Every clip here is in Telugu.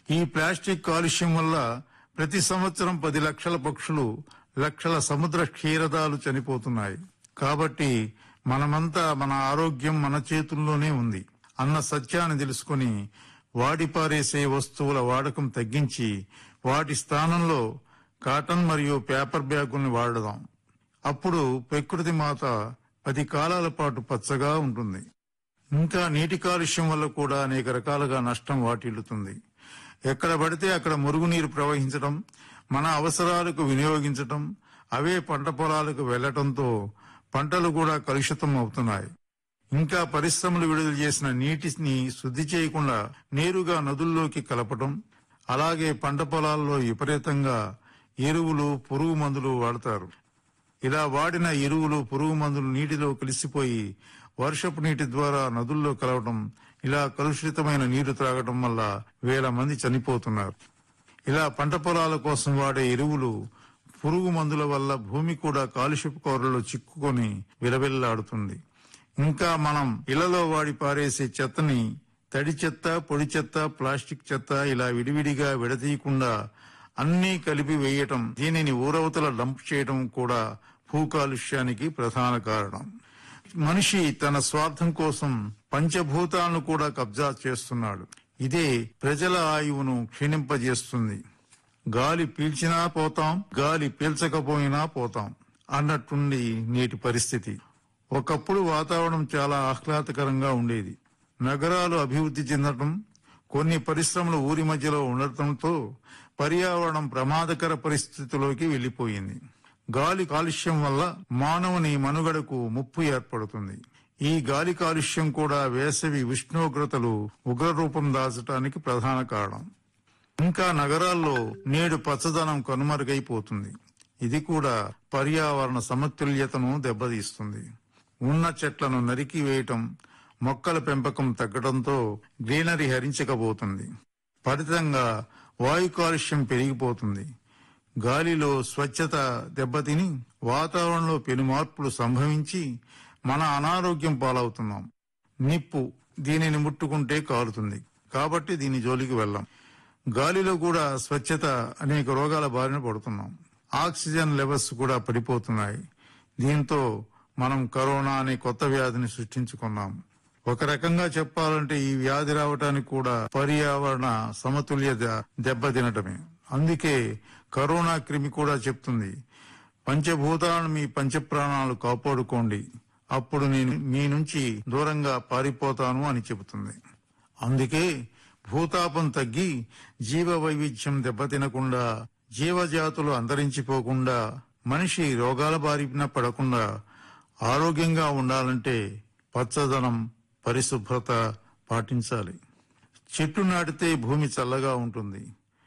ఈ ప్లాస్టిక్ కాలుష్యం వల్ల ప్రతి సంవత్సరం పది లక్షల పక్షులు లక్షల సముద్ర క్షీరదాలు చనిపోతున్నాయి కాబట్టి మనమంతా మన ఆరోగ్యం మన చేతుల్లోనే ఉంది అన్న సత్యాన్ని తెలుసుకుని వాడి పారేసే వస్తువుల వాడకం తగ్గించి వాటి స్థానంలో కాటన్ మరియు పేపర్ బ్యాగుల్ని వాడదాం అప్పుడు ప్రకృతి మాత పది కాలాల పాటు పచ్చగా ఉంటుంది ఇంకా నీటి కాలుష్యం వల్ల కూడా అనేక రకాలుగా నష్టం వాటిల్లుతుంది ఎక్కడ పడితే అక్కడ మురుగునీరు ప్రవహించడం మన అవసరాలకు వినియోగించటం అవే పంట పొలాలకు వెళ్లటంతో పంటలు కూడా కలుషితం అవుతున్నాయి ఇంకా పరిశ్రమలు విడుదల చేసిన నీటిని శుద్ధి చేయకుండా నేరుగా నదుల్లోకి కలపటం అలాగే పంట పొలాల్లో విపరీతంగా ఎరువులు పురుగు మందులు వాడతారు ఇలా వాడిన ఎరువులు పురుగు మందులు నీటిలో కలిసిపోయి వర్షపు నీటి ద్వారా నదుల్లో కలవడం ఇలా కలుషితమైన నీరు త్రాగటం వల్ల వేల మంది చనిపోతున్నారు ఇలా పంట పొలాల కోసం వాడే ఎరువులు పురుగు మందుల వల్ల భూమి కూడా కాలుష్యపు కోరలో చిక్కుకొని విలవిల్లాడుతుంది ఇంకా మనం ఇళ్లలో వాడి పారేసే చెత్తని తడి చెత్త పొడి చెత్త ప్లాస్టిక్ చెత్త ఇలా విడివిడిగా విడతీయకుండా అన్నీ కలిపి వేయటం దీనిని ఊరవతల డంప్ చేయడం కూడా భూ కాలుష్యానికి ప్రధాన కారణం మనిషి తన స్వార్థం కోసం పంచభూతాలను కూడా కబ్జా చేస్తున్నాడు ఇదే ప్రజల ఆయువును క్షీణింపజేస్తుంది గాలి పీల్చినా పోతాం గాలి పీల్చకపోయినా పోతాం అన్నట్టుండి నేటి పరిస్థితి ఒకప్పుడు వాతావరణం చాలా ఆహ్లాదకరంగా ఉండేది నగరాలు అభివృద్ధి చెందటం కొన్ని పరిశ్రమలు ఊరి మధ్యలో ఉండటంతో పర్యావరణం ప్రమాదకర పరిస్థితిలోకి వెళ్లిపోయింది గాలి కాలుష్యం వల్ల మానవుని మనుగడకు ముప్పు ఏర్పడుతుంది ఈ గాలి కాలుష్యం కూడా వేసవి ఉష్ణోగ్రతలు ఉగ్రరూపం దాచటానికి ప్రధాన కారణం ఇంకా నగరాల్లో నేడు పచ్చదనం కనుమరుగైపోతుంది ఇది కూడా పర్యావరణ సమతుల్యతను దెబ్బతీస్తుంది ఉన్న చెట్లను నరికి వేయటం మొక్కల పెంపకం తగ్గడంతో గ్రీనరీ హరించకపోతుంది ఫలితంగా వాయు కాలుష్యం పెరిగిపోతుంది గాలిలో స్వచ్ఛత దెబ్బతిని వాతావరణంలో పెను మార్పులు సంభవించి మన అనారోగ్యం పాలవుతున్నాం నిప్పు దీనిని ముట్టుకుంటే కాలుతుంది కాబట్టి దీని జోలికి వెళ్ళాం గాలిలో కూడా స్వచ్ఛత అనేక రోగాల బారిన పడుతున్నాం ఆక్సిజన్ లెవెల్స్ కూడా పడిపోతున్నాయి దీంతో మనం కరోనా అనే కొత్త వ్యాధిని సృష్టించుకున్నాం ఒక రకంగా చెప్పాలంటే ఈ వ్యాధి రావటానికి కూడా పర్యావరణ సమతుల్యత దెబ్బతినటమే అందుకే కరోనా క్రిమి కూడా చెప్తుంది పంచభూతాలను మీ పంచప్రాణాలు కాపాడుకోండి అప్పుడు నేను మీ నుంచి దూరంగా పారిపోతాను అని చెబుతుంది అందుకే భూతాపం తగ్గి జీవ వైవిధ్యం దెబ్బతినకుండా జీవజాతులు అంతరించిపోకుండా మనిషి రోగాల బారిన పడకుండా ఆరోగ్యంగా ఉండాలంటే పచ్చదనం పరిశుభ్రత పాటించాలి చెట్టు నాటితే భూమి చల్లగా ఉంటుంది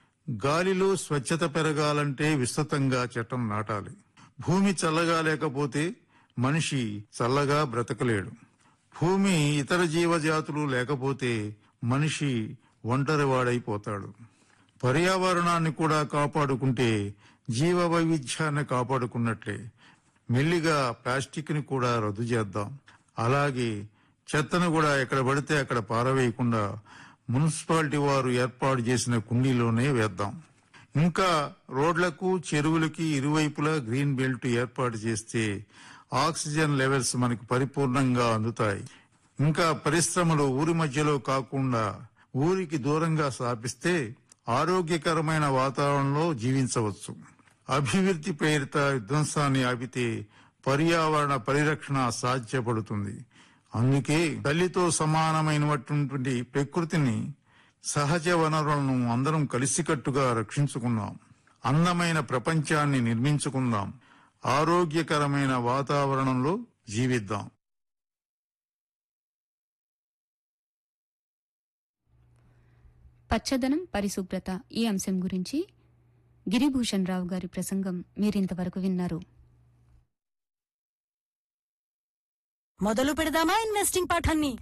గాలిలో స్వచ్ఛత పెరగాలంటే విస్తృతంగా చెట్టం నాటాలి భూమి చల్లగా లేకపోతే మనిషి చల్లగా బ్రతకలేడు భూమి ఇతర జీవజాతులు లేకపోతే మనిషి ఒంటరివాడైపోతాడు పర్యావరణాన్ని కూడా కాపాడుకుంటే జీవ వైవిధ్యాన్ని కాపాడుకున్నట్లే మెల్లిగా ప్లాస్టిక్ ని కూడా రద్దు చేద్దాం అలాగే చెత్తను కూడా ఎక్కడ పడితే అక్కడ పారవేయకుండా మున్సిపాలిటీ వారు ఏర్పాటు చేసిన కుండీలోనే వేద్దాం ఇంకా రోడ్లకు చెరువులకి ఇరువైపులా గ్రీన్ బెల్ట్ ఏర్పాటు చేస్తే ఆక్సిజన్ లెవెల్స్ మనకి పరిపూర్ణంగా అందుతాయి ఇంకా పరిశ్రమలు ఊరి మధ్యలో కాకుండా ఊరికి దూరంగా స్థాపిస్తే ఆరోగ్యకరమైన వాతావరణంలో జీవించవచ్చు అభివృద్ధి పేరిత విధ్వంసాన్ని ఆపితే పర్యావరణ పరిరక్షణ సాధ్యపడుతుంది అందుకే తల్లితో సమానమైనటువంటి ప్రకృతిని సహజ వనరులను అందరం కలిసికట్టుగా రక్షించుకుందాం అందమైన ప్రపంచాన్ని నిర్మించుకుందాం ఆరోగ్యకరమైన వాతావరణంలో జీవిద్దాం పచ్చదనం పరిశుభ్రత ఈ అంశం గురించి గిరిభూషణ్ రావు గారి ప్రసంగం మీరింతవరకు విన్నారు మొదలు పెడదామా ఇన్వెస్టింగ్ పాఠాన్ని